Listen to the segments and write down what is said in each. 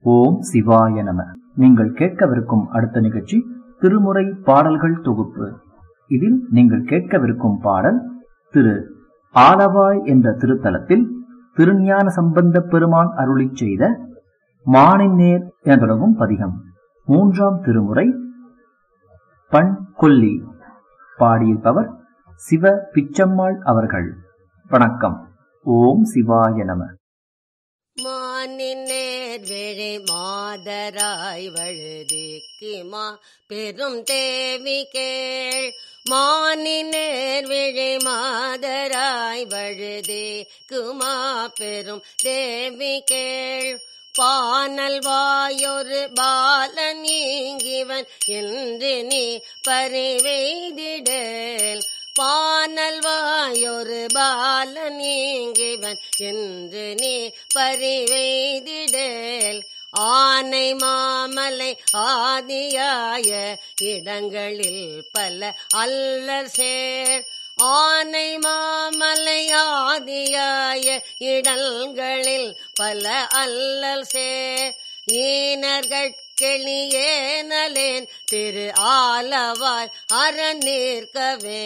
ஓம் சிவாய நம நீங்கள் கேட்கவிருக்கும் அடுத்த நிகழ்ச்சி திருமுறை பாடல்கள் தொகுப்பு இதில் நீங்கள் கேட்கவிருக்கும் பாடல் திரு ஆலவாய் என்ற திருத்தலத்தில் திருஞான சம்பந்த பெருமான் அருளிச் செய்த மானின்னேர் என தொடங்கும் பதிகம் மூன்றாம் திருமுறை பண் கொல்லி பாடியிருப்பவர் சிவ பிச்சம்மாள் அவர்கள் வணக்கம் ஓம் சிவாய நம மானினேர் விழி மாதராய் வழுதிக்கு மா பெரும் தேவி கேள் மானினேர் விழி மாதராய் வழுதி குமா பெரும் தேவி கேள் பானல் வாயொரு பால நீங்கிவன் என்று நீ பறிவெய்திடேல் பானல் வாயொரு பால நீங்கிவன் என்று நீ பறிவெய்திடேல் ஆனை மாமலை ஆதியாய இடங்களில் பல அல்லர் சேர் ஆனை மாமலை ஆதியாய இடங்களில் பல அல்லல் சேர் ஈனர்கட்கெளியேனலேன் திரு ஆலவாய் அறநீர்க்கவே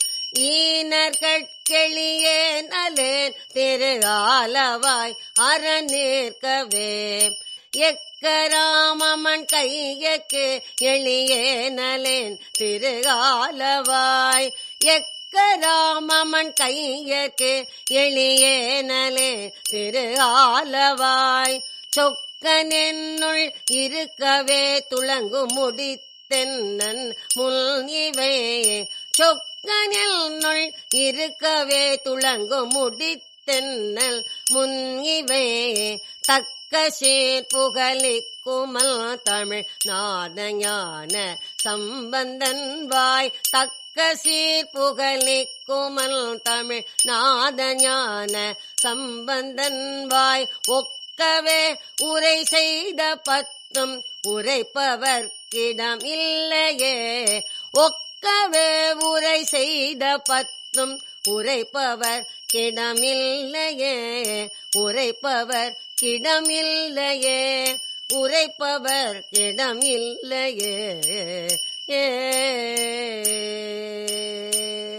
ஈனர்கட்கெளியேனலேன் திரு ஆலவாய் அறநீர்க்கவே எக்கராமமன் கையக்கு எளியேனலேன் திரு ஆலவாய் எக்கராமமன் கையக்கு எளியேனலே திரு ஆலவாய் சொக்கனென்னுள் இருக்கவே துளங்கு முடித்தென்னன் முள் இவை சொக்கனென்னுள் இருக்கவே துளங்கு முடித்தென்னல் முன் இவை தக்க சீர் புகழிக்குமல் தமிழ் நாதஞான சம்பந்தன் வாய் தக்க சீர் புகழிக்குமல் தமிழ் நாதஞான சம்பந்தன் வாய் ஒக்கவே உரை செய்த பத்தும் உரைப்பவர்க்கிடம் இல்லையே ஒக்கவே உரை செய்த பத்தும் உரைப்பவர் கிடமில்லையே உரைப்பவர் கிடமில்லையே உரைப்பவர் கிடமில்லையே ஏ